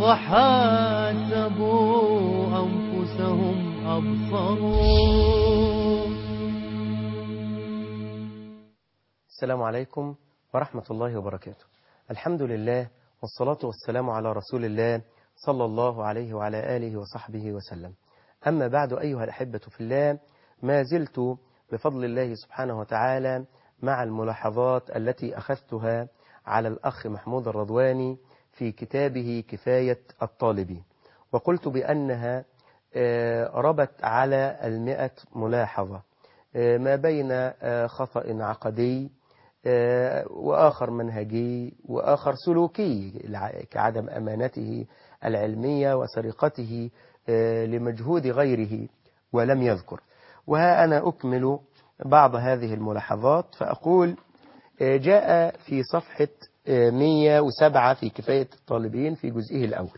وحاسبوا أنفسهم أبصروا السلام عليكم ورحمة الله وبركاته الحمد لله والصلاة والسلام على رسول الله صلى الله عليه وعلى آله وصحبه وسلم أما بعد أيها الأحبة في الله ما زلت بفضل الله سبحانه وتعالى مع الملاحظات التي أخذتها على الأخ محمود الرضواني في كتابه كفاية الطالبين وقلت بأنها ربت على المئة ملاحظة ما بين خطأ عقدي وآخر منهجي وآخر سلوكي كعدم أمانته العلمية وسرقته لمجهود غيره ولم يذكر وها أنا أكمل بعض هذه الملاحظات فأقول جاء في صفحة 107 في كفاية الطالبين في جزئه الأول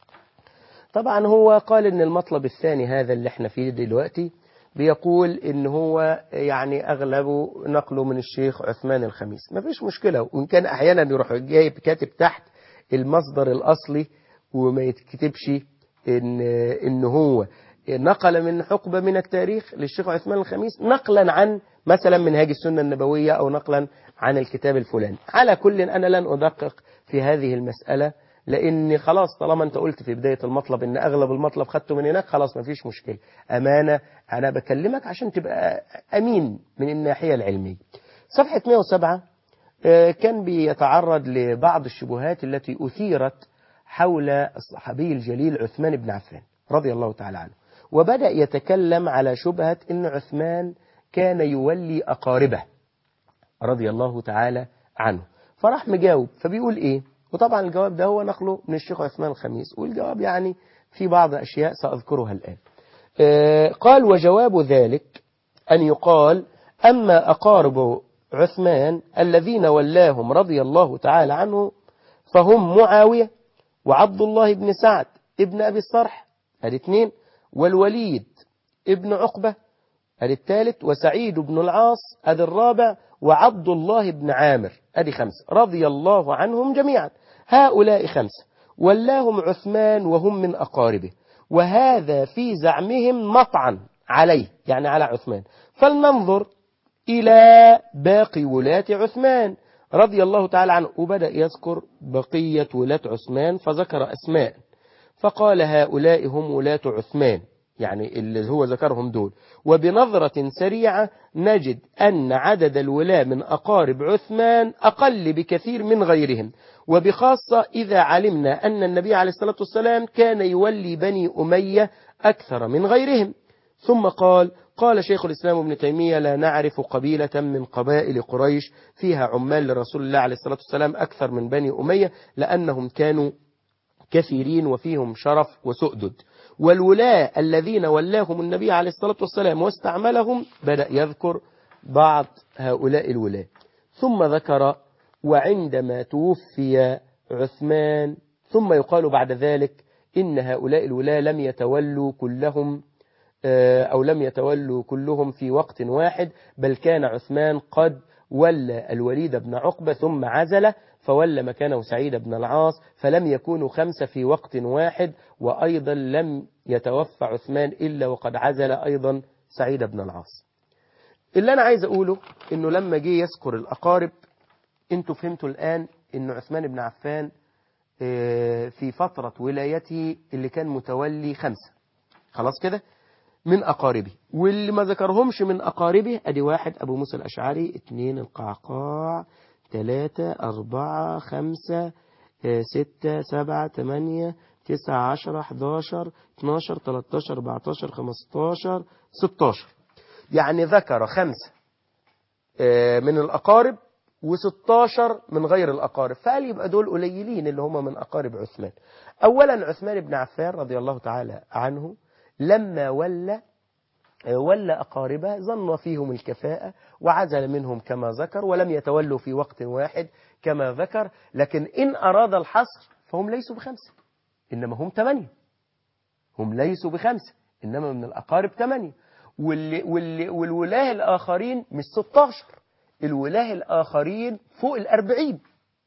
طبعا هو قال ان المطلب الثاني هذا اللي احنا فيه دلوقتي بيقول ان هو يعني اغلبه نقله من الشيخ عثمان الخميس ما فيش مشكلة وان كان احيانا يروح جايب كاتب تحت المصدر الاصلي وما يتكتبش ان ان هو نقل من حقبة من التاريخ للشيخ عثمان الخميس نقلا عن مثلا منهاج السنة النبوية أو نقلا عن الكتاب الفلاني على كل أنا لن أدقق في هذه المسألة لأن خلاص طالما أنت قلت في بداية المطلب أن أغلب المطلب خدته من هناك خلاص ما فيش مشكلة أمانة أنا بكلمك عشان تبقى أمين من الناحية العلمية صفحة 107 كان بيتعرض لبعض الشبهات التي أثيرت حول الصحابي الجليل عثمان بن عفان رضي الله تعالى عنه وبدأ يتكلم على شبهة أن عثمان كان يولي أقاربه رضي الله تعالى عنه فراح مجاوب فبيقول إيه وطبعا الجواب ده هو نقله من الشيخ عثمان الخميس والجواب يعني في بعض أشياء سأذكرها الآن آه قال وجواب ذلك أن يقال أما أقارب عثمان الذين ولاهم رضي الله تعالى عنه فهم معاوية وعبد الله بن سعد ابن أبي الصرح الاثنين والوليد ابن عقبة ادي الثالث وسعيد بن العاص ادي الرابع وعبد الله بن عامر ادي خمسة رضي الله عنهم جميعا هؤلاء خمسة ولاهم عثمان وهم من أقاربه وهذا في زعمهم مطعن عليه يعني على عثمان فلننظر إلى باقي ولاة عثمان رضي الله تعالى عنه وبدأ يذكر بقية ولاة عثمان فذكر أسماء فقال هؤلاء هم ولاة عثمان يعني اللي هو ذكرهم دول وبنظرة سريعة نجد أن عدد الولاة من أقارب عثمان أقل بكثير من غيرهم وبخاصة إذا علمنا أن النبي عليه الصلاة والسلام كان يولي بني أمية أكثر من غيرهم ثم قال قال شيخ الإسلام ابن تيمية لا نعرف قبيلة من قبائل قريش فيها عمال لرسول الله عليه الصلاة والسلام أكثر من بني أمية لأنهم كانوا كثيرين وفيهم شرف وسؤدد والولاة الذين ولاهم النبي عليه الصلاة والسلام واستعملهم بدأ يذكر بعض هؤلاء الولاة ثم ذكر وعندما توفي عثمان ثم يقال بعد ذلك إن هؤلاء الولاة لم يتولوا كلهم أو لم يتولوا كلهم في وقت واحد بل كان عثمان قد ولى الوليد بن عقبة ثم عزل فولى مكانه سعيد بن العاص فلم يكونوا خمسة في وقت واحد وأيضا لم يتوفى عثمان إلا وقد عزل أيضا سعيد بن العاص اللي أنا عايز أقوله إنه لما جه يذكر الأقارب أنتوا فهمتوا الآن إن عثمان بن عفان في فترة ولايته اللي كان متولي خمسة خلاص كده من أقاربه واللي ما ذكرهمش من أقاربه أدي واحد أبو موسى الأشعري اتنين القعقاع ثلاثة أربعة خمسة ستة سبعة تمانية تسعة عشرة حداشر اتناشر تلاتاشر اربعتاشر خمستاشر ستاشر يعني ذكر خمسة من الأقارب وستاشر من غير الأقارب فقال يبقى دول قليلين اللي هم من أقارب عثمان أولا عثمان بن عفان رضي الله تعالى عنه لما ولى ولى أقاربه ظن فيهم الكفاءة وعزل منهم كما ذكر ولم يتولوا في وقت واحد كما ذكر لكن إن أراد الحصر فهم ليسوا بخمسة إنما هم ثمانية هم ليسوا بخمسة إنما من الأقارب ثمانية واللي واللي والولاه الآخرين مش 16 الولاه الآخرين فوق الأربعين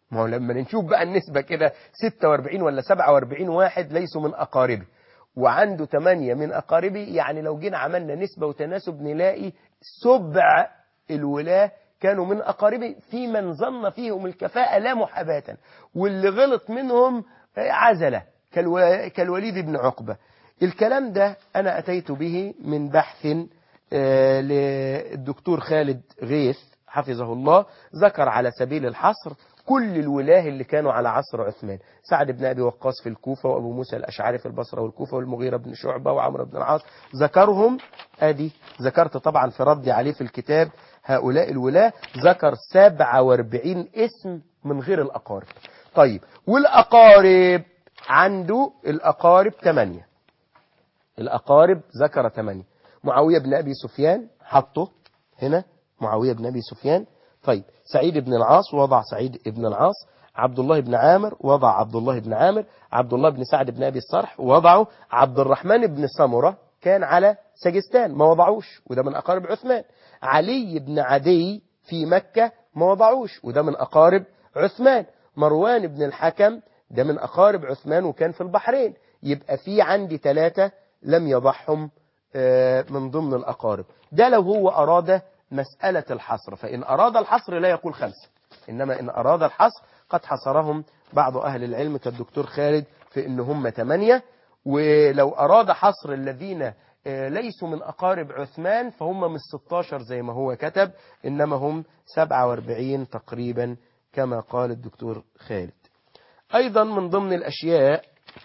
ما هو لما نشوف بقى النسبة كده 46 ولا 47 واحد ليسوا من أقاربه وعنده 8 من أقاربه يعني لو جينا عملنا نسبة وتناسب نلاقي سبع الولاة كانوا من أقاربه في من ظن فيهم الكفاءة لا محاباة واللي غلط منهم عزلة كالو- كالوليد بن عقبة الكلام ده أنا أتيت به من بحث آه، للدكتور خالد غيث حفظه الله ذكر على سبيل الحصر كل الولاه اللي كانوا على عصر عثمان سعد بن أبي وقاص في الكوفة وأبو موسى الأشعري في البصرة والكوفة والمغيرة بن شعبة وعمرو بن العاص ذكرهم أدي ذكرت طبعا في ردي عليه في الكتاب هؤلاء الولاة ذكر 47 اسم من غير الأقارب طيب والأقارب عنده الأقارب 8 الأقارب ذكر 8 معاوية بن أبي سفيان حطه هنا معاوية بن أبي سفيان طيب سعيد بن العاص وضع سعيد بن العاص عبد الله بن عامر وضع عبد الله بن عامر عبد الله بن سعد بن أبي الصرح وضعه عبد الرحمن بن سمرة كان على سجستان ما وضعوش وده من أقارب عثمان علي بن عدي في مكة ما وضعوش وده من أقارب عثمان مروان بن الحكم ده من أقارب عثمان وكان في البحرين يبقى في عندي ثلاثة لم يضعهم آه، من ضمن الأقارب ده لو هو أراد مسألة الحصر فإن أراد الحصر لا يقول خمسة إنما إن أراد الحصر قد حصرهم بعض أهل العلم كالدكتور خالد في إن هم ثمانية ولو أراد حصر الذين آه، ليسوا من أقارب عثمان فهم من 16 زي ما هو كتب إنما هم 47 تقريبا كما قال الدكتور خالد أيضا من ضمن الأشياء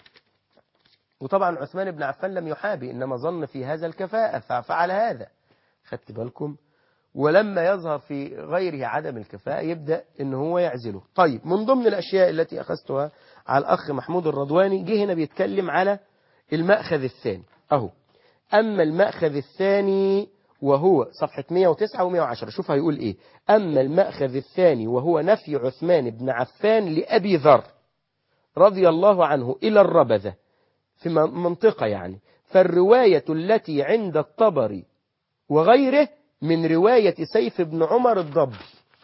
وطبعا عثمان بن عفان لم يحابي إنما ظن في هذا الكفاءة ففعل هذا خدت بالكم ولما يظهر في غيره عدم الكفاءة يبدأ إن هو يعزله طيب من ضمن الأشياء التي أخذتها على الأخ محمود الرضواني جه هنا بيتكلم على المأخذ الثاني أهو أما المأخذ الثاني وهو صفحة 109 و110 شوف هيقول إيه أما المأخذ الثاني وهو نفي عثمان بن عفان لأبي ذر رضي الله عنه إلى الربذة في من- منطقة يعني فالرواية التي عند الطبري وغيره من رواية سيف بن عمر الضبي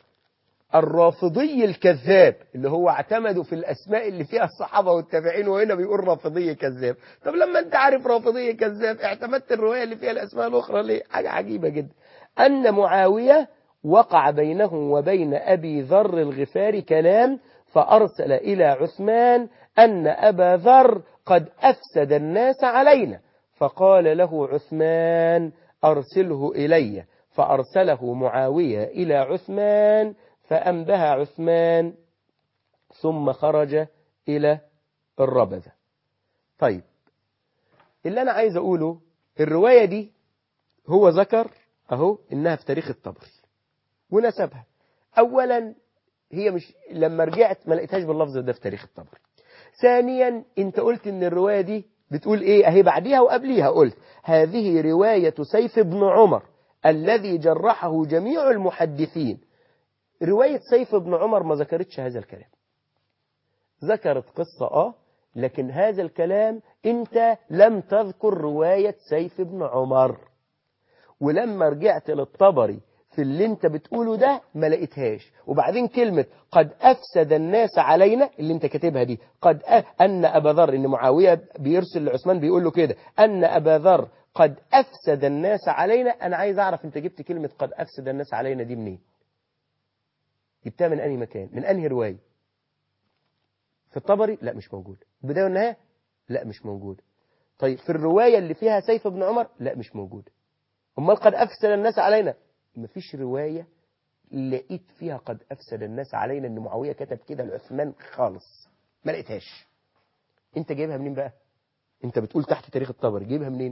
الرافضي الكذاب اللي هو اعتمدوا في الأسماء اللي فيها الصحابة والتابعين وهنا بيقول رافضي كذاب طب لما انت عارف رافضي كذاب اعتمدت الرواية اللي فيها الأسماء الأخرى ليه حاجة عجيبة جدا أن معاوية وقع بينه وبين أبي ذر الغفاري كلام فأرسل إلى عثمان أن أبا ذر قد أفسد الناس علينا فقال له عثمان أرسله إلي فأرسله معاوية إلى عثمان فأنبه عثمان ثم خرج إلى الربذة طيب اللي أنا عايز أقوله الرواية دي هو ذكر أهو إنها في تاريخ الطبري ونسبها أولا هي مش لما رجعت ما لقيتهاش باللفظ ده في تاريخ الطبري ثانيا انت قلت ان الرواية دي بتقول ايه اهي بعديها وقبليها قلت هذه رواية سيف بن عمر الذي جرحه جميع المحدثين رواية سيف بن عمر ما ذكرتش هذا الكلام ذكرت قصة اه لكن هذا الكلام انت لم تذكر رواية سيف بن عمر ولما رجعت للطبري في اللي انت بتقوله ده ما لقيتهاش وبعدين كلمة قد أفسد الناس علينا اللي انت كاتبها دي قد أ... أن أبا ذر إن معاوية بيرسل لعثمان بيقول له كده أن أبا ذر قد أفسد الناس علينا أنا عايز أعرف انت جبت كلمة قد أفسد الناس علينا دي منين جبتها من أنهي مكان من أنهي رواية في الطبري لا مش موجود البداية والنهاية لا مش موجود طيب في الرواية اللي فيها سيف بن عمر لا مش موجود امال قد أفسد الناس علينا مفيش رواية لقيت فيها قد أفسد الناس علينا إن معاوية كتب كده لعثمان خالص ما لقيتهاش أنت جايبها منين بقى أنت بتقول تحت تاريخ الطبري جايبها منين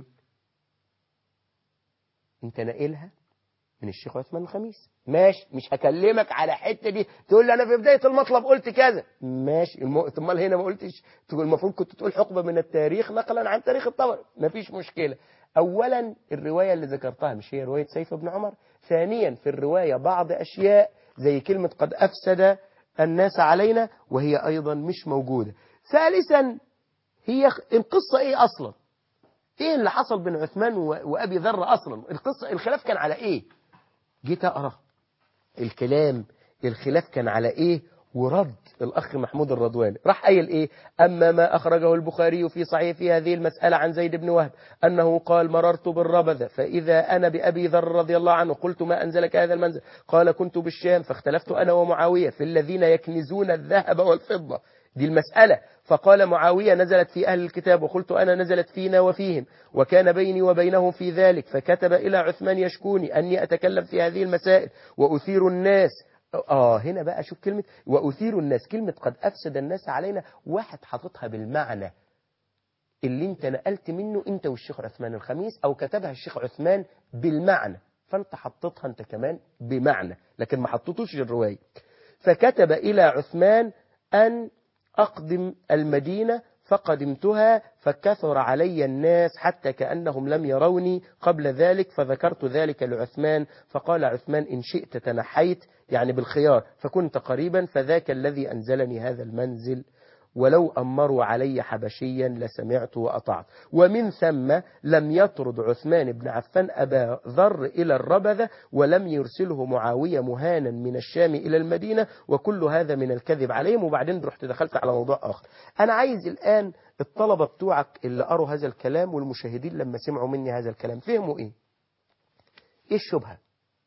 أنت ناقلها من الشيخ عثمان الخميس ماشي مش هكلمك على حته دي تقول لي انا في بدايه المطلب قلت كذا ماشي الم... امال هنا ما قلتش تقول المفروض كنت تقول حقبه من التاريخ نقلا عن تاريخ الطبري مفيش مشكله اولا الروايه اللي ذكرتها مش هي روايه سيف بن عمر ثانيا في الروايه بعض اشياء زي كلمه قد افسد الناس علينا وهي ايضا مش موجوده ثالثا هي القصه ايه اصلا ايه اللي حصل بين عثمان و... وابي ذر اصلا القصه الخلاف كان على ايه جيت اقرا الكلام الخلاف كان على ايه ورد الأخ محمود الرضواني راح قايل إيه أما ما أخرجه البخاري في صحيح في هذه المسألة عن زيد بن وهب أنه قال مررت بالربذة فإذا أنا بأبي ذر رضي الله عنه قلت ما أنزلك هذا المنزل قال كنت بالشام فاختلفت أنا ومعاوية في الذين يكنزون الذهب والفضة دي المسألة فقال معاوية نزلت في أهل الكتاب وقلت أنا نزلت فينا وفيهم وكان بيني وبينهم في ذلك فكتب إلى عثمان يشكوني أني أتكلم في هذه المسائل وأثير الناس آه هنا بقى شوف كلمة وأثير الناس كلمة قد أفسد الناس علينا واحد حاططها بالمعنى اللي انت نقلت منه انت والشيخ عثمان الخميس او كتبها الشيخ عثمان بالمعنى فانت حطيتها انت كمان بمعنى لكن ما حطيتوش الرواية فكتب إلى عثمان أن أقدم المدينة فقدمتها فكثر علي الناس حتى كأنهم لم يروني قبل ذلك فذكرت ذلك لعثمان فقال عثمان إن شئت تنحيت يعني بالخيار فكنت قريبا فذاك الذي أنزلني هذا المنزل ولو أمروا علي حبشيا لسمعت وأطعت ومن ثم لم يطرد عثمان بن عفان أبا ذر إلى الربذة ولم يرسله معاوية مهانا من الشام إلى المدينة وكل هذا من الكذب عليهم وبعدين رحت دخلت على موضوع آخر أنا عايز الآن الطلبة بتوعك اللي قروا هذا الكلام والمشاهدين لما سمعوا مني هذا الكلام فهموا إيه إيه الشبهة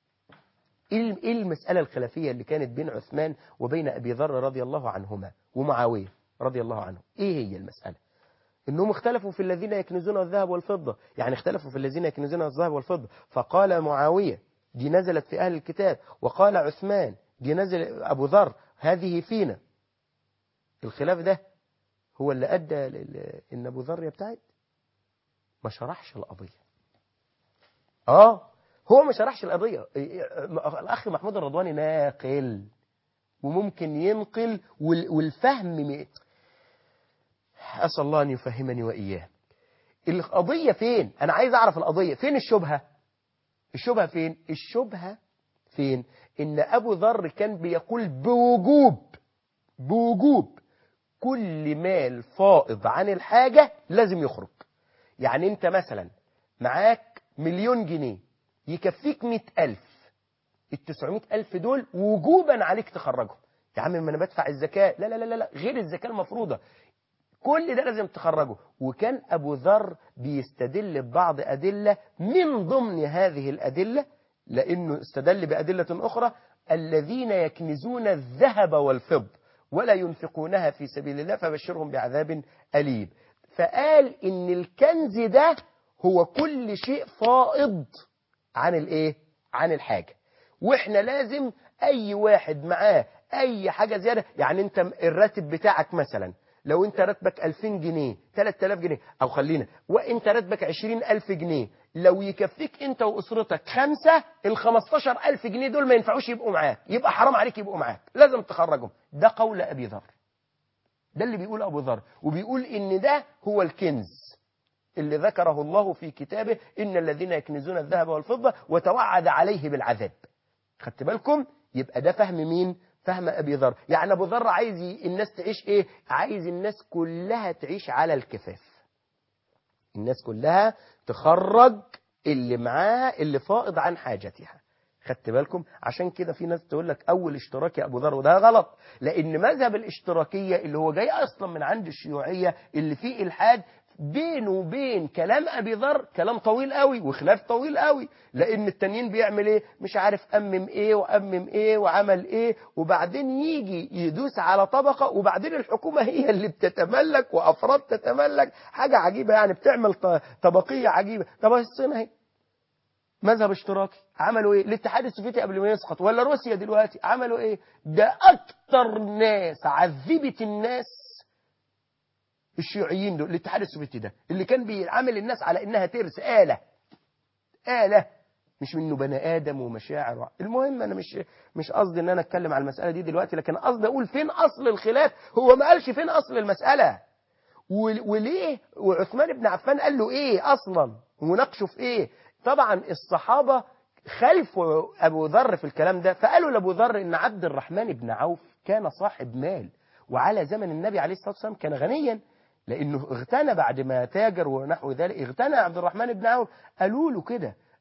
إيه المسألة الخلافية اللي كانت بين عثمان وبين أبي ذر رضي الله عنهما ومعاوية رضي الله عنه ايه هي المسألة انهم اختلفوا في الذين يكنزون الذهب والفضة يعني اختلفوا في الذين يكنزون الذهب والفضة فقال معاوية دي نزلت في اهل الكتاب وقال عثمان دي نزل ابو ذر هذه فينا الخلاف ده هو اللي ادى ان ابو ذر يبتعد ما شرحش القضية اه هو ما شرحش القضية الاخ محمود الرضواني ناقل وممكن ينقل والفهم أسأل الله أن يفهمني وإياه القضية فين أنا عايز أعرف القضية فين الشبهة الشبهة فين الشبهة فين إن أبو ذر كان بيقول بوجوب بوجوب كل مال فائض عن الحاجة لازم يخرج يعني أنت مثلا معاك مليون جنيه يكفيك مئة ألف التسعمائة ألف دول وجوبا عليك تخرجهم يا عم ما أنا بدفع الزكاة لا لا لا لا غير الزكاة المفروضة كل ده لازم تخرجه وكان أبو ذر بيستدل ببعض أدلة من ضمن هذه الأدلة لأنه استدل بأدلة أخرى الذين يكنزون الذهب والفض ولا ينفقونها في سبيل الله فبشرهم بعذاب أليم فقال إن الكنز ده هو كل شيء فائض عن الإيه؟ عن الحاجة واحنا لازم اي واحد معاه اي حاجة زيادة يعني انت الراتب بتاعك مثلا لو انت راتبك 2000 جنيه 3000 جنيه او خلينا وانت راتبك 20000 جنيه لو يكفيك انت واسرتك خمسة ال 15000 جنيه دول ما ينفعوش يبقوا معاك يبقى حرام عليك يبقوا معاك لازم تخرجهم ده قول ابي ذر ده اللي بيقول ابو ذر وبيقول ان ده هو الكنز اللي ذكره الله في كتابه إن الذين يكنزون الذهب والفضة وتوعد عليه بالعذاب خدت بالكم يبقى ده فهم مين فهم أبي ذر يعني أبو ذر عايز الناس تعيش إيه عايز الناس كلها تعيش على الكفاف الناس كلها تخرج اللي معاها اللي فائض عن حاجتها خدت بالكم عشان كده في ناس تقول لك اول اشتراك يا ابو ذر وده غلط لان مذهب الاشتراكيه اللي هو جاي اصلا من عند الشيوعيه اللي فيه الحاد بينه وبين كلام ابي ذر كلام طويل قوي وخلاف طويل قوي لان التانيين بيعمل ايه مش عارف امم ايه وامم ايه وعمل ايه وبعدين يجي يدوس على طبقه وبعدين الحكومه هي اللي بتتملك وافراد تتملك حاجه عجيبه يعني بتعمل طبقيه عجيبه طب الصين اهي مذهب اشتراكي عملوا ايه الاتحاد السوفيتي قبل ما يسقط ولا روسيا دلوقتي عملوا ايه ده اكتر ناس عذبت الناس الشيوعيين دول الاتحاد السوفيتي ده اللي كان بيعامل الناس على انها ترس آلة آلة مش منه بني آدم ومشاعر المهم أنا مش مش قصدي إن أنا أتكلم على المسألة دي دلوقتي لكن قصدي أقول فين أصل الخلاف هو ما قالش فين أصل المسألة وليه وعثمان بن عفان قال له إيه أصلا وناقشوا في إيه طبعا الصحابة خلفوا أبو ذر في الكلام ده فقالوا لأبو ذر إن عبد الرحمن بن عوف كان صاحب مال وعلى زمن النبي عليه الصلاة والسلام كان غنيا لأنه اغتنى بعد ما تاجر ونحو ذلك اغتنى عبد الرحمن بن عوف قالوا له كده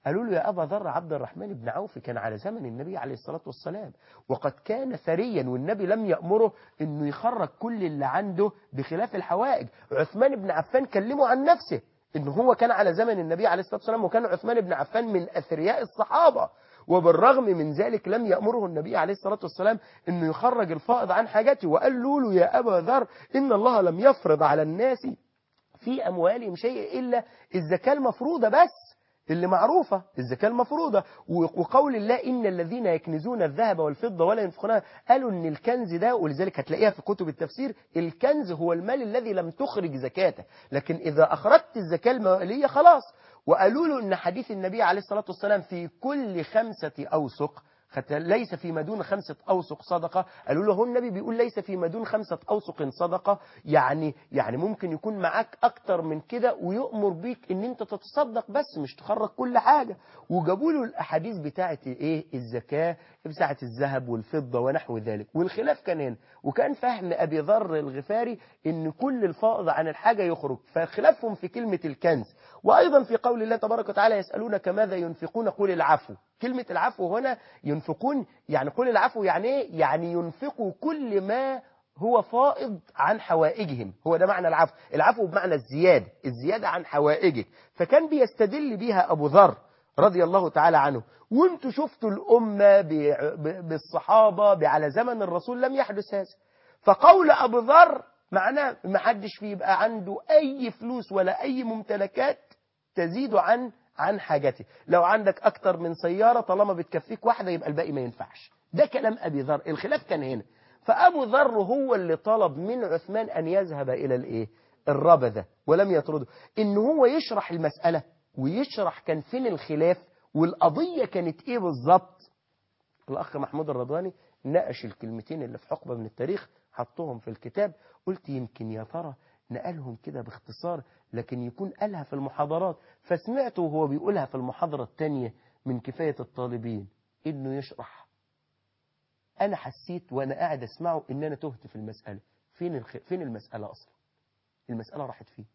قالوا له يا أبا ذر عبد الرحمن بن عوف كان على زمن النبي عليه الصلاة والسلام وقد كان ثريا والنبي لم يأمره أنه يخرج كل اللي عنده بخلاف الحوائج عثمان بن عفان كلمه عن نفسه أنه هو كان على زمن النبي عليه الصلاة والسلام وكان عثمان بن عفان من أثرياء الصحابة وبالرغم من ذلك لم يأمره النبي عليه الصلاة والسلام أنه يخرج الفائض عن حاجته وقال له يا أبا ذر إن الله لم يفرض على الناس في أموالهم شيء إلا الزكاة المفروضة بس اللي معروفة الزكاة المفروضة وقول الله إن الذين يكنزون الذهب والفضة ولا ينفقونها قالوا إن الكنز ده ولذلك هتلاقيها في كتب التفسير الكنز هو المال الذي لم تخرج زكاته لكن إذا أخرجت الزكاة المالية خلاص وقالوا له إن حديث النبي عليه الصلاة والسلام في كل خمسة أوسق ليس فيما دون خمسة أوسق صدقة قالوا له هو النبي بيقول ليس فيما دون خمسة أوسق صدقة يعني يعني ممكن يكون معاك أكتر من كده ويؤمر بيك إن أنت تتصدق بس مش تخرج كل حاجة وجابوا له الأحاديث بتاعة إيه الزكاة بتاعة الذهب والفضة ونحو ذلك والخلاف كان هنا وكان فهم أبي ذر الغفاري إن كل الفائض عن الحاجة يخرج فخلافهم في كلمة الكنز وأيضا في قول الله تبارك وتعالى يسألونك ماذا ينفقون قل العفو كلمة العفو هنا ينفقون يعني قل العفو يعني ايه يعني ينفقوا كل ما هو فائض عن حوائجهم هو ده معنى العفو العفو بمعنى الزيادة الزيادة عن حوائجك فكان بيستدل بيها أبو ذر رضي الله تعالى عنه وانتوا شفتوا الأمة بالصحابة على زمن الرسول لم يحدث هذا فقول أبو ذر معناه ما حدش فيه يبقى عنده أي فلوس ولا أي ممتلكات تزيد عن عن حاجته لو عندك أكتر من سيارة طالما بتكفيك واحدة يبقى الباقي ما ينفعش ده كلام أبي ذر الخلاف كان هنا فأبو ذر هو اللي طلب من عثمان أن يذهب إلى الإيه الربذة ولم يطرده إن هو يشرح المسألة ويشرح كان فين الخلاف والقضية كانت إيه بالظبط الأخ محمود الرضواني ناقش الكلمتين اللي في حقبة من التاريخ حطهم في الكتاب قلت يمكن يا ترى نقلهم كده باختصار لكن يكون قالها في المحاضرات فسمعته وهو بيقولها في المحاضرة التانية من كفاية الطالبين إنه يشرح أنا حسيت وأنا قاعد أسمعه إن أنا تهت في المسألة فين, الخ... فين المسألة أصلا المسألة راحت فيه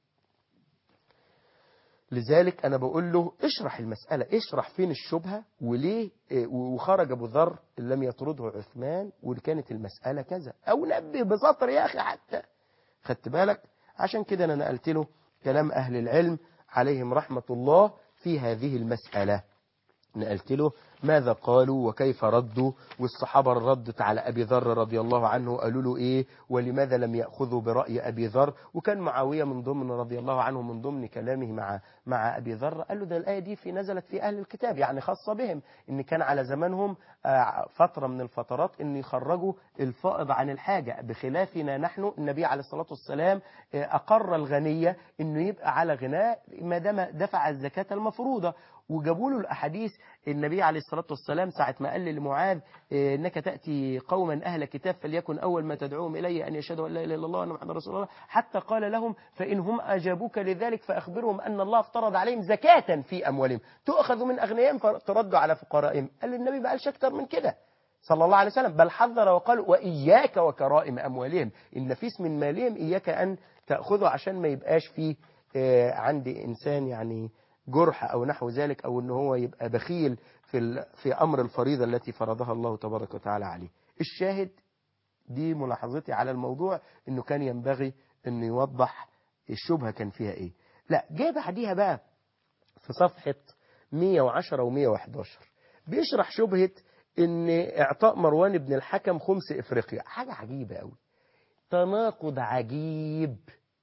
لذلك أنا بقول له اشرح المسألة اشرح فين الشبهة وليه وخرج أبو ذر لم يطرده عثمان وكانت المسألة كذا أو نبه بسطر يا أخي حتى خدت بالك عشان كده أنا نقلت له كلام أهل العلم عليهم رحمة الله في هذه المسألة نقلت له ماذا قالوا وكيف ردوا والصحابة ردت على أبي ذر رضي الله عنه قالوا له إيه ولماذا لم يأخذوا برأي أبي ذر وكان معاوية من ضمن رضي الله عنه من ضمن كلامه مع مع أبي ذر قال له ده الآية دي في نزلت في أهل الكتاب يعني خاصة بهم إن كان على زمانهم فترة من الفترات إن يخرجوا الفائض عن الحاجة بخلافنا نحن النبي عليه الصلاة والسلام أقر الغنية إنه يبقى على غناء ما دام دفع الزكاة المفروضة وجابوا له الأحاديث النبي عليه الصلاة والسلام ساعة ما قال لمعاذ إنك تأتي قوما أهل كتاب فليكن أول ما تدعوهم إلي أن يشهدوا أن لا إله إلا الله وأن محمد رسول الله حتى قال لهم فإن هم أجابوك لذلك فأخبرهم أن الله افترض عليهم زكاة في أموالهم تؤخذ من أغنيائهم فترد على فقرائهم قال النبي ما قالش أكتر من كده صلى الله عليه وسلم بل حذر وقال وإياك وكرائم أموالهم النفيس من مالهم إياك أن تأخذه عشان ما يبقاش فيه عند إنسان يعني جرح أو نحو ذلك أو أنه هو يبقى بخيل في, في أمر الفريضة التي فرضها الله تبارك وتعالى عليه الشاهد دي ملاحظتي على الموضوع أنه كان ينبغي أنه يوضح الشبهة كان فيها إيه لا جاء بعديها بقى في صفحة 110 و111 بيشرح شبهة ان اعطاء مروان بن الحكم خمس افريقيا حاجة عجيبة قوي تناقض عجيب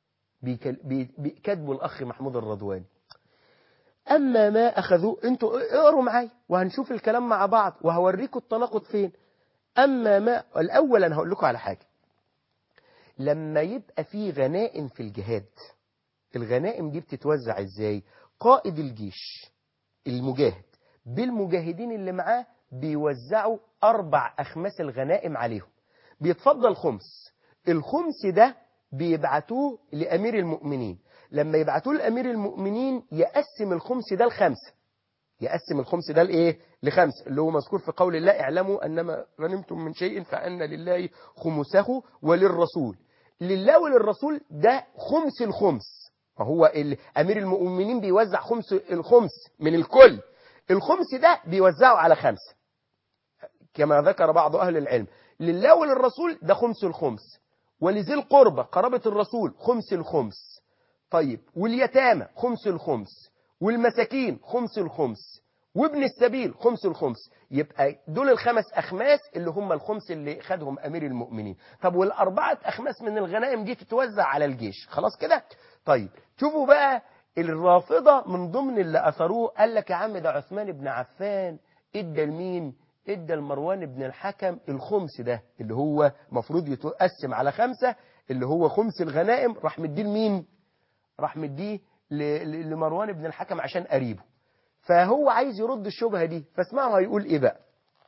بكتبه الاخ محمود الرضواني اما ما اخذوه انتوا اقروا معايا وهنشوف الكلام مع بعض وهوريكم التناقض فين اما ما الاول انا هقول لكم على حاجة لما يبقى في غنائم في الجهاد الغنائم دي بتتوزع ازاي قائد الجيش المجاهد بالمجاهدين اللي معاه بيوزعوا أربع أخماس الغنائم عليهم بيتفضل خمس الخمس ده بيبعتوه لأمير المؤمنين لما يبعتوه لأمير المؤمنين يقسم الخمس ده لخمسة يقسم الخمس ده لإيه لخمسة اللي هو مذكور في قول الله اعلموا أنما غنمتم من شيء فأن لله خمسه وللرسول لله وللرسول ده خمس الخمس فهو أمير المؤمنين بيوزع خمس الخمس من الكل الخمس ده بيوزعه على خمسة كما ذكر بعض أهل العلم لله وللرسول ده خمس الخمس ولذي القربى قرابة الرسول خمس الخمس طيب واليتامى خمس الخمس والمساكين خمس الخمس وابن السبيل خمس الخمس يبقى دول الخمس أخماس اللي هم الخمس اللي خدهم أمير المؤمنين طب والأربعة أخماس من الغنائم دي تتوزع على الجيش خلاص كده طيب شوفوا بقى الرافضة من ضمن اللي أثروه قال لك يا عم ده عثمان بن عفان ادى لمين ادى لمروان بن الحكم الخمس ده اللي هو مفروض يتقسم على خمسة اللي هو خمس الغنائم راح مديه لمين راح مديه لمروان بن الحكم عشان قريبه فهو عايز يرد الشبهة دي فاسمعوا هيقول ايه بقى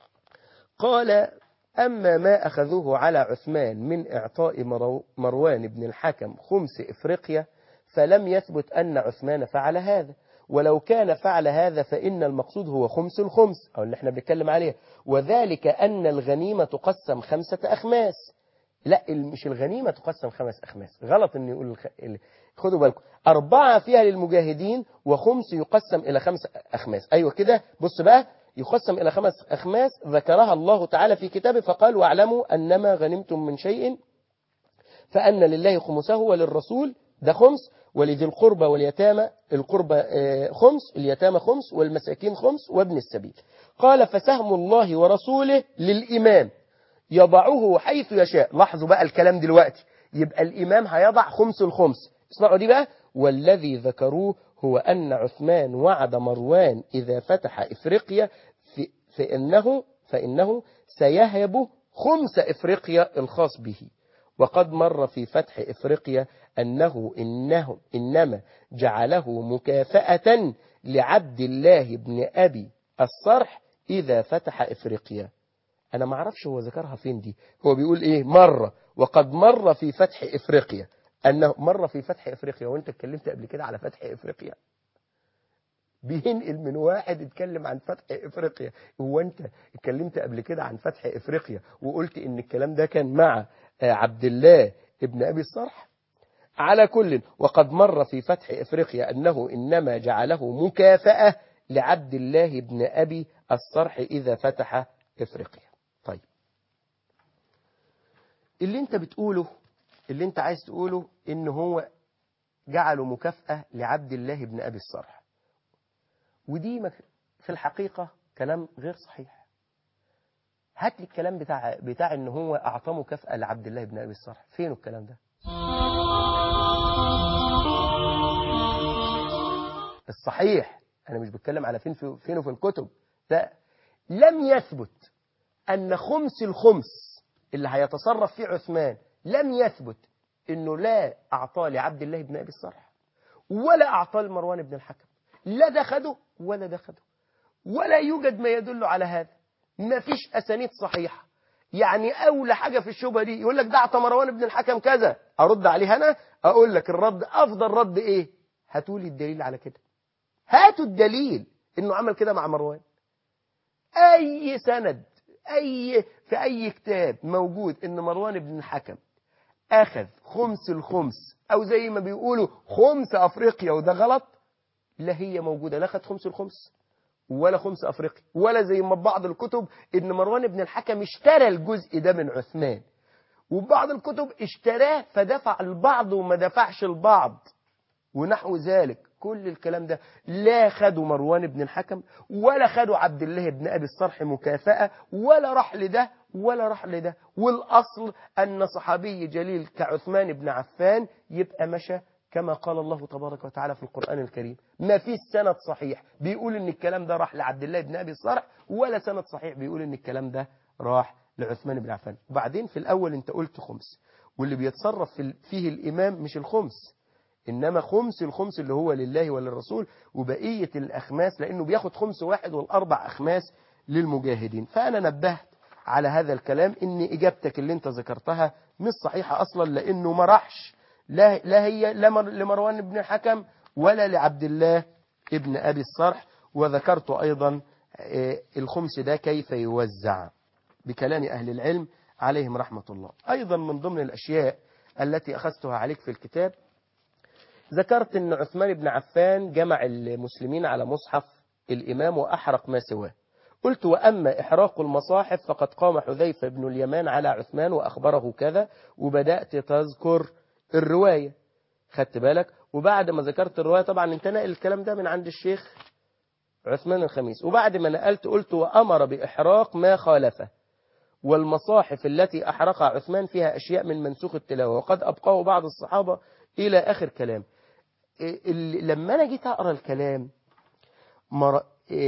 قال أما ما أخذوه على عثمان من إعطاء مروان بن الحكم خمس إفريقيا فلم يثبت أن عثمان فعل هذا ولو كان فعل هذا فإن المقصود هو خمس الخمس أو اللي احنا بنتكلم عليه وذلك أن الغنيمة تقسم خمسة أخماس لا مش الغنيمة تقسم خمس أخماس غلط أن يقول الخ... خدوا بالكم أربعة فيها للمجاهدين وخمس يقسم إلى خمس أخماس أيوة كده بص بقى يقسم إلى خمس أخماس ذكرها الله تعالى في كتابه فقال واعلموا أنما غنمتم من شيء فأن لله خمسه وللرسول ده خمس ولذي القربى واليتامى القربى خمس اليتامى خمس والمساكين خمس وابن السبيل قال فسهم الله ورسوله للإمام يضعه حيث يشاء لاحظوا بقى الكلام دلوقتي يبقى الإمام هيضع خمس الخمس اسمعوا دي بقى والذي ذكروه هو أن عثمان وعد مروان إذا فتح إفريقيا في فإنه, فإنه سيهب خمس إفريقيا الخاص به وقد مر في فتح إفريقيا أنه إنه إنما جعله مكافأة لعبد الله بن أبي الصرح إذا فتح إفريقيا أنا ما اعرفش هو ذكرها فين دي هو بيقول إيه مرة وقد مر في فتح إفريقيا أنه مر في فتح إفريقيا وأنت اتكلمت قبل كده على فتح إفريقيا بينقل من واحد اتكلم عن فتح إفريقيا هو أنت اتكلمت قبل كده عن فتح إفريقيا وقلت إن الكلام ده كان مع عبد الله ابن أبي الصرح على كل وقد مر في فتح إفريقيا أنه إنما جعله مكافأة لعبد الله بن أبي الصرح إذا فتح إفريقيا طيب اللي انت بتقوله اللي انت عايز تقوله ان هو جعله مكافأة لعبد الله بن أبي الصرح ودي في الحقيقة كلام غير صحيح هات لي الكلام بتاع بتاع ان هو اعطاه مكافأة لعبد الله بن أبي الصرح فين الكلام ده الصحيح انا مش بتكلم على فين في فينه في الكتب لا لم يثبت ان خمس الخمس اللي هيتصرف فيه عثمان لم يثبت انه لا اعطاه لعبد الله بن ابي الصرح ولا اعطاه لمروان بن الحكم لا ده خده ولا ده خده ولا يوجد ما يدل على هذا ما فيش اسانيد صحيحه يعني اولى حاجه في الشبهه دي يقول لك ده اعطى مروان بن الحكم كذا ارد عليه انا اقول لك الرد افضل رد ايه هاتوا لي الدليل على كده هاتوا الدليل انه عمل كده مع مروان اي سند اي في اي كتاب موجود ان مروان بن الحكم اخذ خمس الخمس او زي ما بيقولوا خمس افريقيا وده غلط لا هي موجوده لا خد خمس الخمس ولا خمس افريقيا ولا زي ما بعض الكتب ان مروان بن الحكم اشترى الجزء ده من عثمان وبعض الكتب اشتراه فدفع البعض وما دفعش البعض ونحو ذلك كل الكلام ده لا خدوا مروان بن الحكم ولا خدوا عبد الله بن أبي الصرح مكافأة ولا راح لده ولا راح لده والأصل أن صحابي جليل كعثمان بن عفان يبقى مشى كما قال الله تبارك وتعالى في القرآن الكريم ما فيش سند صحيح بيقول ان الكلام ده راح لعبد الله بن أبي الصرح ولا سند صحيح بيقول ان الكلام ده راح لعثمان بن عفان وبعدين في الأول انت قلت خمس واللي بيتصرف فيه الإمام مش الخمس إنما خمس الخمس اللي هو لله وللرسول وبقية الأخماس لأنه بياخد خمس واحد والأربع أخماس للمجاهدين فأنا نبهت على هذا الكلام إن إجابتك اللي أنت ذكرتها مش صحيحة أصلا لأنه ما راحش لا, لا هي لا لمروان بن الحكم ولا لعبد الله ابن أبي الصرح وذكرت أيضا الخمس ده كيف يوزع بكلام أهل العلم عليهم رحمة الله أيضا من ضمن الأشياء التي أخذتها عليك في الكتاب ذكرت ان عثمان بن عفان جمع المسلمين على مصحف الإمام وأحرق ما سواه قلت وأما إحراق المصاحف فقد قام حذيفة بن اليمان على عثمان وأخبره كذا وبدأت تذكر الرواية خدت بالك وبعد ما ذكرت الرواية طبعا انت نقل الكلام ده من عند الشيخ عثمان الخميس وبعد ما نقلت قلت وأمر بإحراق ما خالفه والمصاحف التي أحرقها عثمان فيها أشياء من منسوخ التلاوة وقد أبقاه بعض الصحابة إلى آخر كلام لما أنا جيت أقرأ الكلام مر...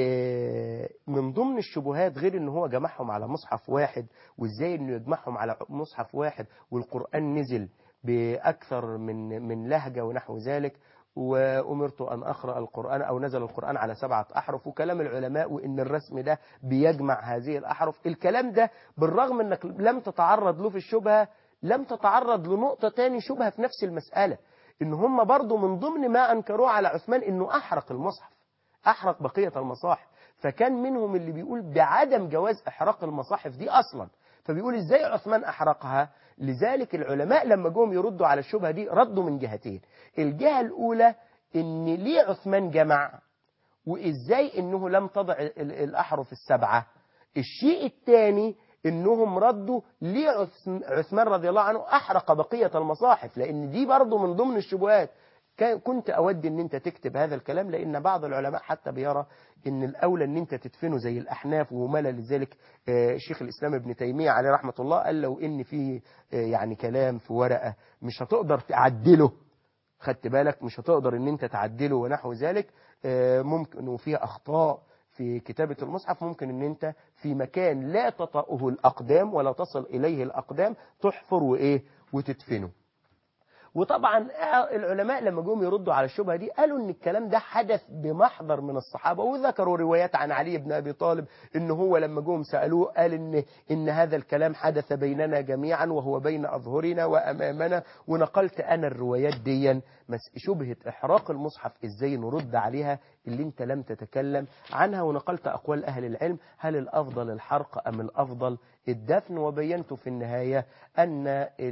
من ضمن الشبهات غير ان هو جمعهم على مصحف واحد وازاي انه يجمعهم على مصحف واحد والقرآن نزل بأكثر من من لهجة ونحو ذلك وأمرت أن أقرأ القرآن أو نزل القرآن على سبعة أحرف وكلام العلماء وإن الرسم ده بيجمع هذه الأحرف الكلام ده بالرغم أنك لم تتعرض له في الشبهة لم تتعرض لنقطة تاني شبهة في نفس المسألة إن هم برضو من ضمن ما أنكروه على عثمان إنه أحرق المصحف أحرق بقية المصاحف فكان منهم اللي بيقول بعدم جواز إحراق المصاحف دي أصلا فبيقول إزاي عثمان أحرقها لذلك العلماء لما جم يردوا على الشبهة دي ردوا من جهتين الجهة الأولى إن ليه عثمان جمع وإزاي إنه لم تضع الأحرف السبعة الشيء الثاني إنهم ردوا ليه عثمان رضي الله عنه أحرق بقية المصاحف لأن دي برضه من ضمن الشبهات كنت أود أن أنت تكتب هذا الكلام لأن بعض العلماء حتى بيرى أن الأولى أن أنت تدفنه زي الأحناف وملا لذلك شيخ الإسلام ابن تيمية عليه رحمة الله قال لو أن في يعني كلام في ورقة مش هتقدر تعدله خدت بالك مش هتقدر أن أنت تعدله ونحو ذلك ممكن وفيها أخطاء في كتابة المصحف ممكن أن أنت في مكان لا تطأه الأقدام ولا تصل إليه الأقدام تحفر وإيه وتدفنه وطبعا العلماء لما جم يردوا على الشبهة دي قالوا ان الكلام ده حدث بمحضر من الصحابة وذكروا روايات عن علي بن أبي طالب ان هو لما جم سألوه قال ان, إن هذا الكلام حدث بيننا جميعا وهو بين أظهرنا وأمامنا ونقلت أنا الروايات دي شبهة إحراق المصحف إزاي نرد عليها اللي انت لم تتكلم عنها ونقلت أقوال أهل العلم هل الأفضل الحرق أم الأفضل الدفن وبينت في النهاية أن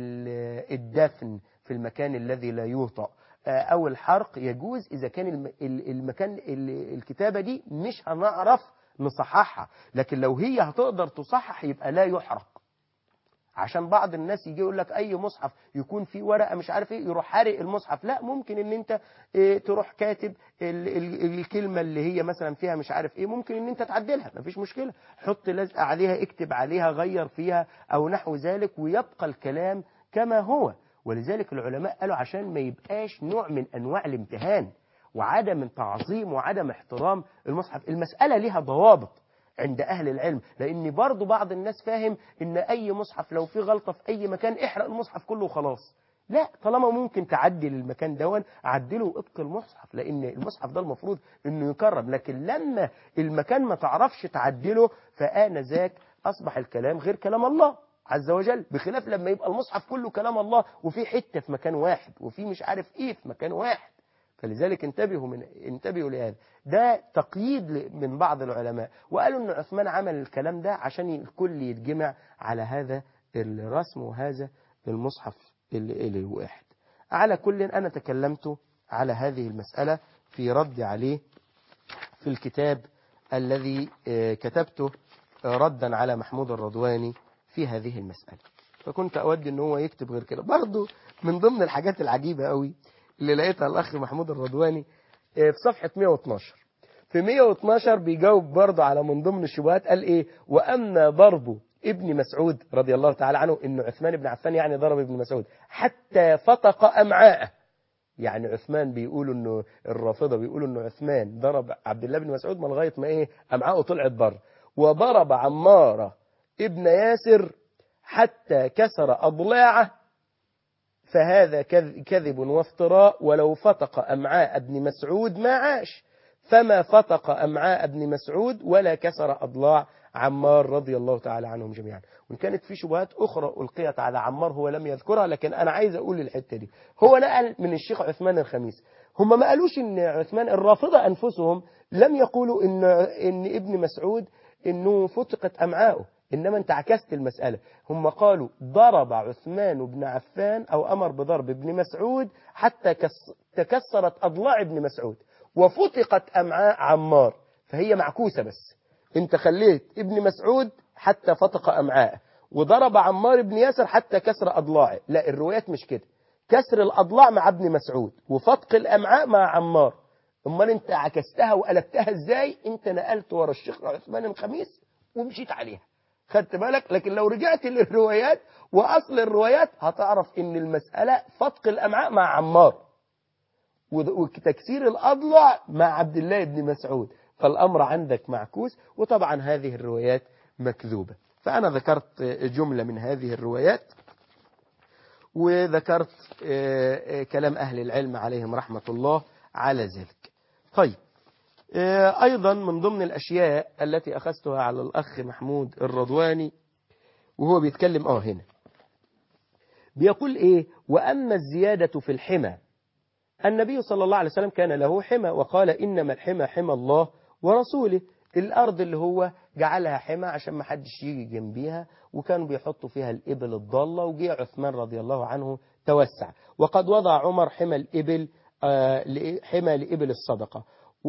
الدفن في المكان الذي لا يوطأ أو الحرق يجوز إذا كان المكان الكتابة دي مش هنعرف نصححها لكن لو هي هتقدر تصحح يبقى لا يحرق عشان بعض الناس يجي يقول لك اي مصحف يكون فيه ورقه مش عارف ايه يروح حارق المصحف لا ممكن ان انت اه تروح كاتب ال ال الكلمه اللي هي مثلا فيها مش عارف ايه ممكن ان انت تعدلها مفيش مشكله حط لزقه عليها اكتب عليها غير فيها او نحو ذلك ويبقى الكلام كما هو ولذلك العلماء قالوا عشان ما يبقاش نوع من انواع الامتهان وعدم تعظيم وعدم احترام المصحف المساله ليها ضوابط عند أهل العلم لأن برضو بعض الناس فاهم إن أي مصحف لو في غلطة في أي مكان احرق المصحف كله وخلاص لا طالما ممكن تعدل المكان دون عدله وفق المصحف لأن المصحف ده المفروض إنه يكرم لكن لما المكان ما تعرفش تعدله فآن ذاك أصبح الكلام غير كلام الله عز وجل بخلاف لما يبقى المصحف كله كلام الله وفي حتة في مكان واحد وفي مش عارف إيه في مكان واحد فلذلك انتبهوا من انتبهوا لهذا ده تقييد من بعض العلماء وقالوا ان عثمان عمل الكلام ده عشان الكل يتجمع على هذا الرسم وهذا المصحف الواحد على كل انا تكلمت على هذه المسألة في رد عليه في الكتاب الذي كتبته ردا على محمود الرضواني في هذه المسألة فكنت أود ان هو يكتب غير كده برضه من ضمن الحاجات العجيبة قوي اللي لقيتها الأخ محمود الرضواني في صفحة 112 في 112 بيجاوب برضه على من ضمن الشبهات قال إيه وأما ضرب ابن مسعود رضي الله تعالى عنه إن عثمان بن عفان يعني ضرب ابن مسعود حتى فتق أمعاءه يعني عثمان بيقولوا انه الرافضه بيقولوا انه عثمان ضرب عبد الله بن مسعود ما لغايه ما ايه امعاءه طلعت بره وضرب عماره ابن ياسر حتى كسر اضلاعه فهذا كذب وافتراء ولو فتق أمعاء ابن مسعود ما عاش فما فتق أمعاء ابن مسعود ولا كسر أضلاع عمار رضي الله تعالى عنهم جميعا وإن كانت في شبهات أخرى ألقيت على عمار هو لم يذكرها لكن أنا عايز أقول الحتة دي هو نقل من الشيخ عثمان الخميس هم ما قالوش إن عثمان الرافضة أنفسهم لم يقولوا إن, إن ابن مسعود إنه فتقت أمعاؤه إنما أنت عكست المسألة هم قالوا ضرب عثمان بن عفان أو أمر بضرب ابن مسعود حتى تكسرت أضلاع ابن مسعود وفتقت أمعاء عمار فهي معكوسة بس انت خليت ابن مسعود حتى فتق أمعاءه وضرب عمار بن ياسر حتى كسر أضلاعه لا الروايات مش كده كسر الأضلاع مع ابن مسعود وفتق الأمعاء مع عمار امال انت عكستها وقلبتها ازاي انت نقلت ورا الشيخ عثمان الخميس ومشيت عليها خدت بالك لكن لو رجعت للروايات واصل الروايات هتعرف ان المسألة فتق الامعاء مع عمار وتكسير الاضلع مع عبد الله بن مسعود فالامر عندك معكوس وطبعا هذه الروايات مكذوبة فانا ذكرت جملة من هذه الروايات وذكرت كلام اهل العلم عليهم رحمة الله على ذلك طيب أيضا من ضمن الأشياء التي أخذتها على الأخ محمود الرضواني وهو بيتكلم آه هنا بيقول إيه وأما الزيادة في الحمى النبي صلى الله عليه وسلم كان له حمى وقال إنما الحمى حمى الله ورسوله الأرض اللي هو جعلها حمى عشان ما حدش يجي جنبيها وكانوا بيحطوا فيها الإبل الضالة وجي عثمان رضي الله عنه توسع وقد وضع عمر حمى الإبل حمى لإبل الصدقة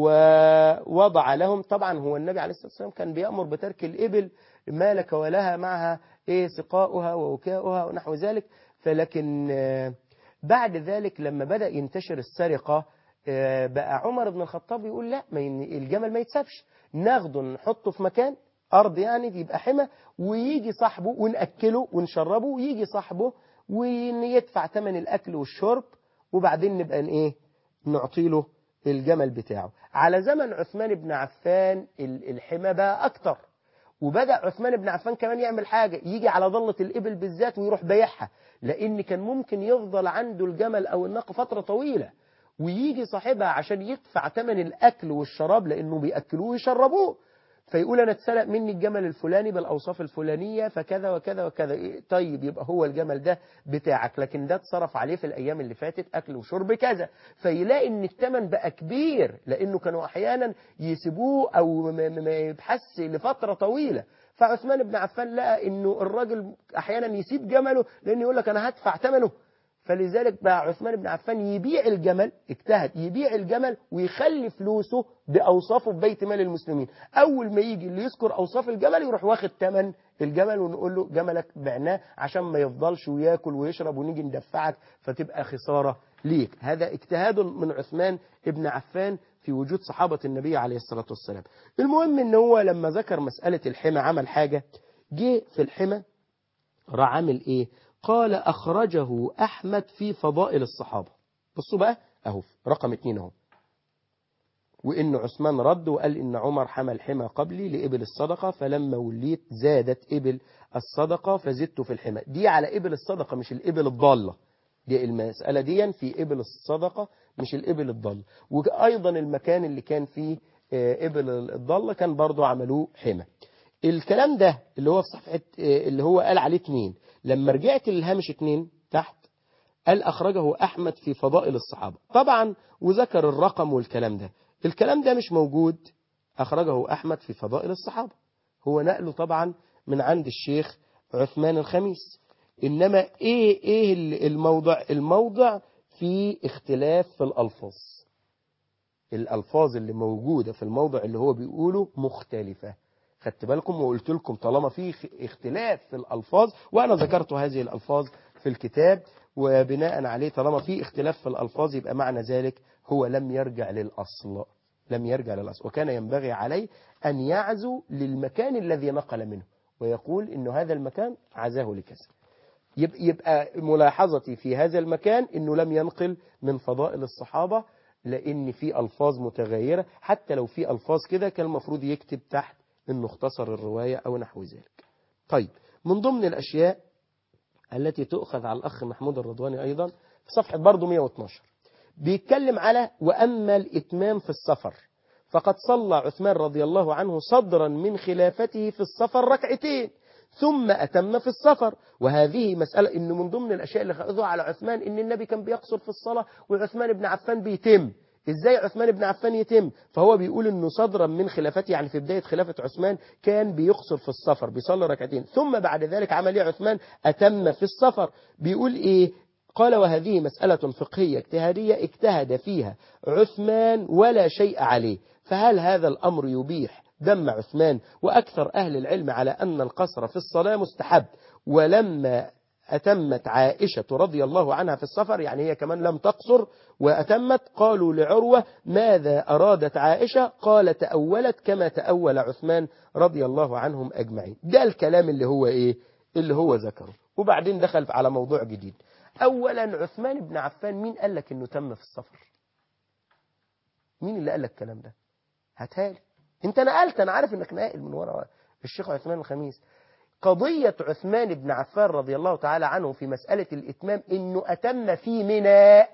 ووضع لهم طبعا هو النبي عليه الصلاة والسلام كان بيأمر بترك الإبل ما لك ولها معها إيه سقاؤها ووكاؤها ونحو ذلك فلكن بعد ذلك لما بدأ ينتشر السرقة بقى عمر بن الخطاب يقول لا ما الجمل ما يتسابش ناخده نحطه في مكان أرض يعني يبقى حمى ويجي صاحبه ونأكله ونشربه ويجي صاحبه ويدفع ثمن الأكل والشرب وبعدين نبقى ايه نعطي له الجمل بتاعه على زمن عثمان بن عفان الحمى بقى أكتر وبدأ عثمان بن عفان كمان يعمل حاجة يجي على ضلة الإبل بالذات ويروح بيعها لأن كان ممكن يفضل عنده الجمل أو الناقة فترة طويلة ويجي صاحبها عشان يدفع ثمن الأكل والشراب لأنه بيأكلوه ويشربوه فيقول أنا اتسرق مني الجمل الفلاني بالأوصاف الفلانية فكذا وكذا وكذا طيب يبقى هو الجمل ده بتاعك لكن ده اتصرف عليه في الأيام اللي فاتت أكل وشرب كذا فيلاقي إن الثمن بقى كبير لأنه كانوا أحيانا يسيبوه أو ما يبحث لفترة طويلة فعثمان بن عفان لقى إنه الراجل أحيانا يسيب جمله لأنه يقول لك أنا هدفع ثمنه فلذلك بقى عثمان بن عفان يبيع الجمل اجتهد يبيع الجمل ويخلي فلوسه بأوصافه في بيت مال المسلمين أول ما يجي اللي يذكر أوصاف الجمل يروح واخد ثمن الجمل ونقول له جملك بعناه عشان ما يفضلش وياكل ويشرب ونيجي ندفعك فتبقى خسارة ليك هذا اجتهاد من عثمان بن عفان في وجود صحابة النبي عليه الصلاة والسلام المهم ان هو لما ذكر مسألة الحمى عمل حاجة جه في الحمى راح عامل ايه قال أخرجه أحمد في فضائل الصحابة بصوا بقى أهو رقم اتنين أهو وإن عثمان رد وقال إن عمر حمل حمى قبلي لإبل الصدقة فلما وليت زادت إبل الصدقة فزدت في الحمى دي على إبل الصدقة مش الإبل الضالة دي المسألة دي في إبل الصدقة مش الإبل الضالة وأيضا المكان اللي كان فيه إبل الضالة كان برضو عملوه حمى الكلام ده اللي هو في صفحة اللي هو قال عليه اتنين لما رجعت للهامش اتنين تحت قال أخرجه أحمد في فضائل الصحابة طبعا وذكر الرقم والكلام ده الكلام ده مش موجود أخرجه أحمد في فضائل الصحابة هو نقله طبعا من عند الشيخ عثمان الخميس إنما إيه, إيه الموضع الموضع في اختلاف في الألفاظ الألفاظ اللي موجودة في الموضع اللي هو بيقوله مختلفة خدت بالكم وقلت لكم طالما في اختلاف في الألفاظ وأنا ذكرت هذه الألفاظ في الكتاب وبناء عليه طالما في اختلاف في الألفاظ يبقى معنى ذلك هو لم يرجع للأصل لم يرجع للأصل وكان ينبغي عليه أن يعزو للمكان الذي نقل منه ويقول إن هذا المكان عزاه لكذا يبقى ملاحظتي في هذا المكان أنه لم ينقل من فضائل الصحابة لأن في ألفاظ متغيرة حتى لو في ألفاظ كده كان المفروض يكتب تحت انه اختصر الرواية او نحو ذلك طيب من ضمن الاشياء التي تؤخذ على الاخ محمود الرضواني ايضا في صفحة برضه 112 بيتكلم على واما الاتمام في السفر فقد صلى عثمان رضي الله عنه صدرا من خلافته في السفر ركعتين ثم أتم في السفر وهذه مسألة إن من ضمن الأشياء اللي خذوها على عثمان إن النبي كان بيقصر في الصلاة وعثمان بن عفان بيتم ازاي عثمان بن عفان يتم فهو بيقول انه صدرا من خلافته يعني في بداية خلافة عثمان كان بيقصر في السفر بيصلي ركعتين ثم بعد ذلك عمل ايه عثمان اتم في السفر بيقول ايه قال وهذه مسألة فقهية اجتهادية اجتهد فيها عثمان ولا شيء عليه فهل هذا الأمر يبيح دم عثمان وأكثر أهل العلم على أن القصر في الصلاة مستحب ولما أتمت عائشة رضي الله عنها في السفر يعني هي كمان لم تقصر وأتمت قالوا لعروة ماذا أرادت عائشة قال تأولت كما تأول عثمان رضي الله عنهم أجمعين ده الكلام اللي هو إيه اللي هو ذكره وبعدين دخل على موضوع جديد أولا عثمان بن عفان مين قال لك إنه تم في السفر مين اللي قال لك الكلام ده هاتها لي انت نقلت انا عارف انك ناقل من ورا الشيخ عثمان الخميس قضية عثمان بن عفان رضي الله تعالى عنه في مسألة الإتمام إنه أتم في منى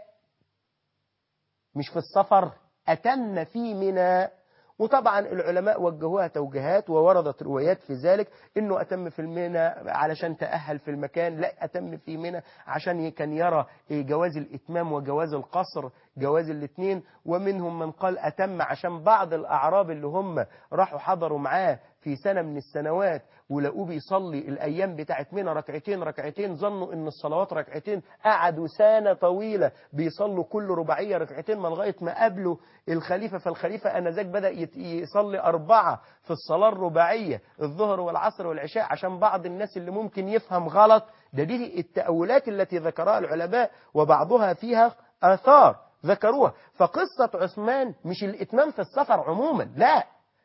مش في السفر أتم في منى وطبعا العلماء وجهوها توجيهات ووردت روايات في ذلك انه اتم في المنى علشان تاهل في المكان لا اتم في منى عشان كان يرى جواز الاتمام وجواز القصر جواز الاثنين ومنهم من قال اتم عشان بعض الاعراب اللي هم راحوا حضروا معاه في سنه من السنوات ولقوه بيصلي الايام بتاعت منى ركعتين ركعتين ظنوا ان الصلوات ركعتين قعدوا سنه طويله بيصلوا كل رباعيه ركعتين ما لغايه ما قابلوا الخليفه فالخليفه انذاك بدا يصلي اربعه في الصلاه الرباعيه الظهر والعصر والعشاء عشان بعض الناس اللي ممكن يفهم غلط ده دي التاولات التي ذكرها العلماء وبعضها فيها اثار ذكروها فقصه عثمان مش الاتمام في السفر عموما لا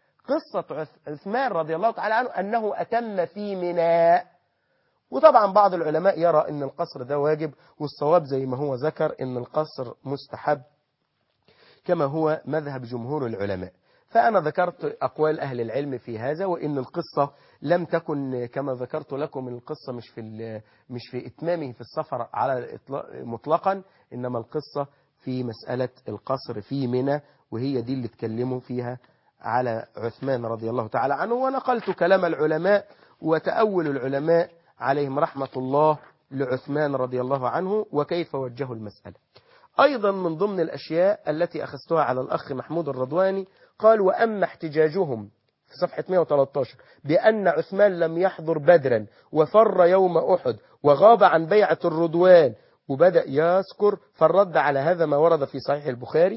قصة عثمان رضي الله تعالى عنه أنه أتم في منى وطبعا بعض العلماء يرى أن القصر ده واجب والصواب زي ما هو ذكر أن القصر مستحب كما هو مذهب جمهور العلماء فأنا ذكرت أقوال أهل العلم في هذا وإن القصة لم تكن كما ذكرت لكم القصة مش في مش في إتمامه في السفر على الإطلاق مطلقا إنما القصة في مسألة القصر في منى وهي دي اللي اتكلموا فيها على عثمان رضي الله تعالى عنه ونقلت كلام العلماء وتأول العلماء عليهم رحمة الله لعثمان رضي الله عنه وكيف وجهوا المسألة أيضا من ضمن الأشياء التي أخذتها على الأخ محمود الرضواني قال وأما احتجاجهم في صفحة 113 بأن عثمان لم يحضر بدرا وفر يوم أحد وغاب عن بيعة الرضوان وبدأ يذكر فالرد على هذا ما ورد في صحيح البخاري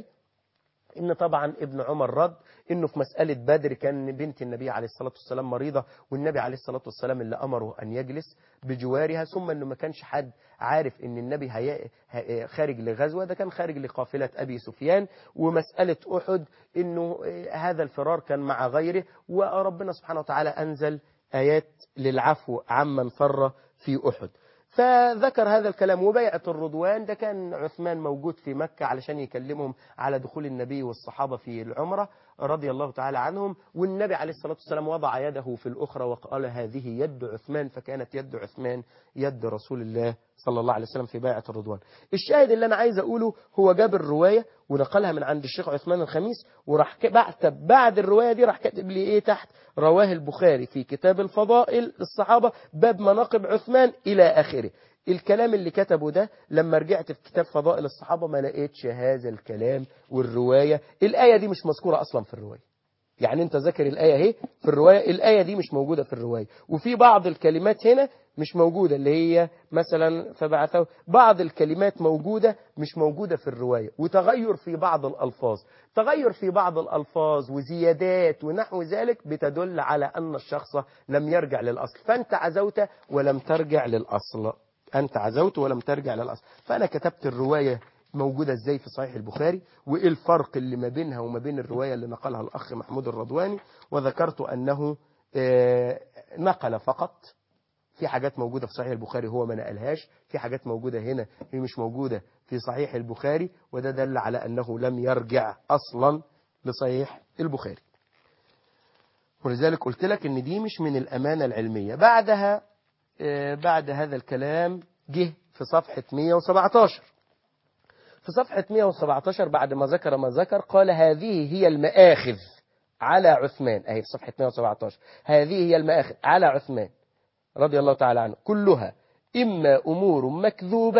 إن طبعا ابن عمر رد إنه في مسألة بدر كان بنت النبي عليه الصلاة والسلام مريضة والنبي عليه الصلاة والسلام اللي أمره أن يجلس بجوارها ثم إنه ما كانش حد عارف إن النبي هي... خارج لغزوة ده كان خارج لقافلة أبي سفيان ومسألة أحد إنه هذا الفرار كان مع غيره وربنا سبحانه وتعالى أنزل آيات للعفو عمن فر في أحد فذكر هذا الكلام وبيعة الرضوان ده كان عثمان موجود في مكة علشان يكلمهم على دخول النبي والصحابة في العمرة رضي الله تعالى عنهم والنبي عليه الصلاة والسلام وضع يده في الأخرى وقال هذه يد عثمان فكانت يد عثمان يد رسول الله صلى الله عليه وسلم في بيعة الرضوان الشاهد اللي أنا عايز أقوله هو جاب الرواية ونقلها من عند الشيخ عثمان الخميس وراح بعد بعد الرواية دي راح كاتب لي إيه تحت رواه البخاري في كتاب الفضائل الصحابة باب مناقب عثمان إلى آخره الكلام اللي كتبه ده لما رجعت في كتاب فضائل الصحابة ما لقيتش هذا الكلام والرواية الآية دي مش مذكورة أصلا في الرواية يعني انت ذاكر الآية اهي في الرواية الآية دي مش موجودة في الرواية وفي بعض الكلمات هنا مش موجودة اللي هي مثلا فبعثه بعض الكلمات موجودة مش موجودة في الرواية وتغير في بعض الألفاظ تغير في بعض الألفاظ وزيادات ونحو ذلك بتدل على أن الشخص لم يرجع للأصل فأنت عزوت ولم ترجع للأصل أنت عزوت ولم ترجع للأصل فأنا كتبت الرواية موجودة ازاي في صحيح البخاري وايه الفرق اللي ما بينها وما بين الرواية اللي نقلها الأخ محمود الرضواني وذكرت أنه نقل فقط في حاجات موجودة في صحيح البخاري هو ما نقلهاش في حاجات موجودة هنا هي مش موجودة في صحيح البخاري وده دل على أنه لم يرجع أصلا لصحيح البخاري ولذلك قلت لك ان دي مش من الأمانة العلمية بعدها بعد هذا الكلام جه في صفحة 117 في صفحة 117 بعد ما ذكر ما ذكر قال هذه هي المآخذ على عثمان أهي في صفحة 117 هذه هي المآخذ على عثمان رضي الله تعالى عنه كلها إما أمور مكذوبة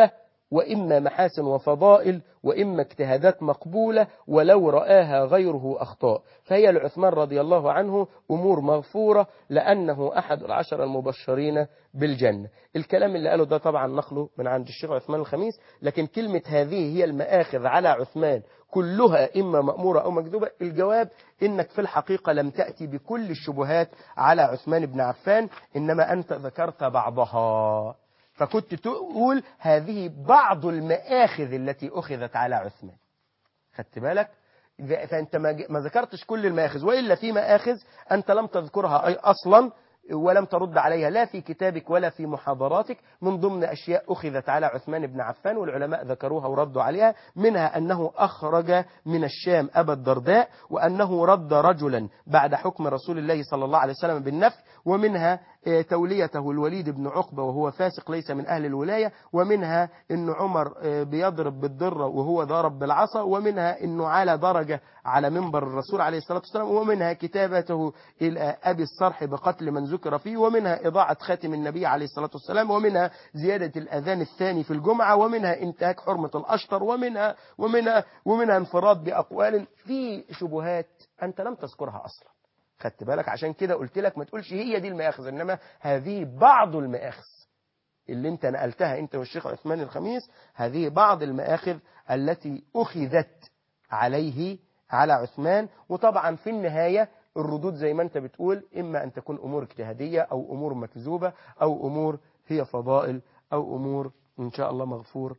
وإما محاسن وفضائل وإما اجتهادات مقبولة ولو رآها غيره أخطاء فهي لعثمان رضي الله عنه أمور مغفورة لأنه أحد العشر المبشرين بالجنة الكلام اللي قاله ده طبعا نقله من عند الشيخ عثمان الخميس لكن كلمة هذه هي المآخذ على عثمان كلها إما مأمورة أو مكذوبة الجواب إنك في الحقيقة لم تأتي بكل الشبهات على عثمان بن عفان إنما أنت ذكرت بعضها فكنت تقول هذه بعض المآخذ التي أخذت على عثمان خدت بالك فأنت ما ذكرتش كل المآخذ وإلا في مآخذ أنت لم تذكرها أي أصلا ولم ترد عليها لا في كتابك ولا في محاضراتك من ضمن أشياء أخذت على عثمان بن عفان والعلماء ذكروها وردوا عليها منها أنه أخرج من الشام أبا الدرداء وأنه رد رجلا بعد حكم رسول الله صلى الله عليه وسلم بالنفي ومنها توليته الوليد بن عقبة وهو فاسق ليس من أهل الولاية ومنها أن عمر بيضرب بالضرة وهو ضرب بالعصا ومنها أنه على درجة على منبر الرسول عليه الصلاة والسلام ومنها كتابته إلى أبي الصرح بقتل من ذكر فيه ومنها إضاعة خاتم النبي عليه الصلاة والسلام ومنها زيادة الأذان الثاني في الجمعة ومنها انتهاك حرمة الأشطر ومنها ومنها ومنها انفراد بأقوال في شبهات أنت لم تذكرها أصلا خدت بالك عشان كده قلت لك ما تقولش هي دي المآخذ إنما هذه بعض المآخذ اللي انت نقلتها انت والشيخ عثمان الخميس هذه بعض المآخذ التي أخذت عليه على عثمان وطبعا في النهاية الردود زي ما انت بتقول إما أن تكون أمور اجتهادية أو أمور مكذوبة أو أمور هي فضائل أو أمور إن شاء الله مغفور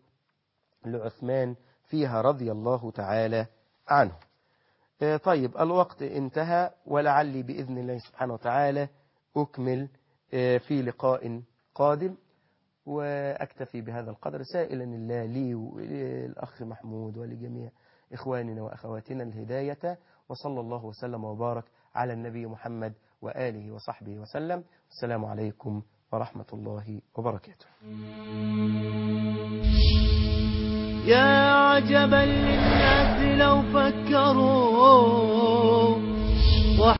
لعثمان فيها رضي الله تعالى عنه طيب الوقت انتهى ولعلي بإذن الله سبحانه وتعالى أكمل في لقاء قادم وأكتفي بهذا القدر سائلا الله لي وللأخ محمود ولجميع إخواننا وأخواتنا الهداية وصلى الله وسلم وبارك على النبي محمد وآله وصحبه وسلم السلام عليكم ورحمة الله وبركاته يا عجبا للناس لو فكروا